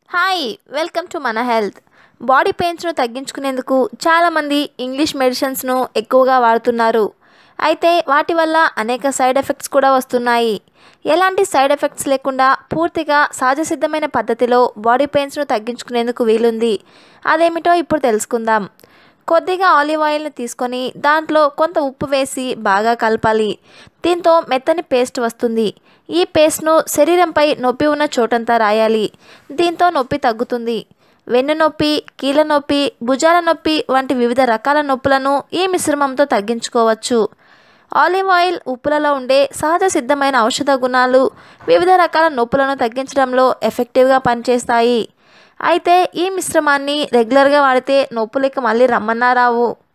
hi welcome to మన health body పెయిన్స్ను తగ్గించుకునేందుకు చాలామంది ఇంగ్లీష్ మెడిసిన్స్ను ఎక్కువగా వాడుతున్నారు అయితే వాటి వల్ల అనేక సైడ్ ఎఫెక్ట్స్ కూడా వస్తున్నాయి ఎలాంటి సైడ్ ఎఫెక్ట్స్ లేకుండా పూర్తిగా సహజ సిద్ధమైన పద్ధతిలో బాడీ పెయిన్స్ను తగ్గించుకునేందుకు వీలుంది అదేమిటో ఇప్పుడు తెలుసుకుందాం కొద్దిగా ఆలివ్ ఆయిల్ని తీసుకొని దాంట్లో కొంత ఉప్పు వేసి బాగా కలపాలి దీంతో మెత్తని పేస్ట్ వస్తుంది ఈ పేస్ట్ను శరీరంపై నొప్పి ఉన్న చోటంతా రాయాలి దీంతో నొప్పి తగ్గుతుంది వెన్ను నొప్పి కీళ్ళ నొప్పి భుజాల నొప్పి వంటి వివిధ రకాల నొప్పులను ఈ మిశ్రమంతో తగ్గించుకోవచ్చు ఆలివ్ ఆయిల్ ఉప్పులలో ఉండే సహజ సిద్ధమైన ఔషధ గుణాలు వివిధ రకాల నొప్పులను తగ్గించడంలో ఎఫెక్టివ్గా పనిచేస్తాయి అయితే ఈ మిశ్రమాన్ని రెగ్యులర్గా వాడితే నొప్పులు ఇక మళ్ళీ రమ్మన్నా రావు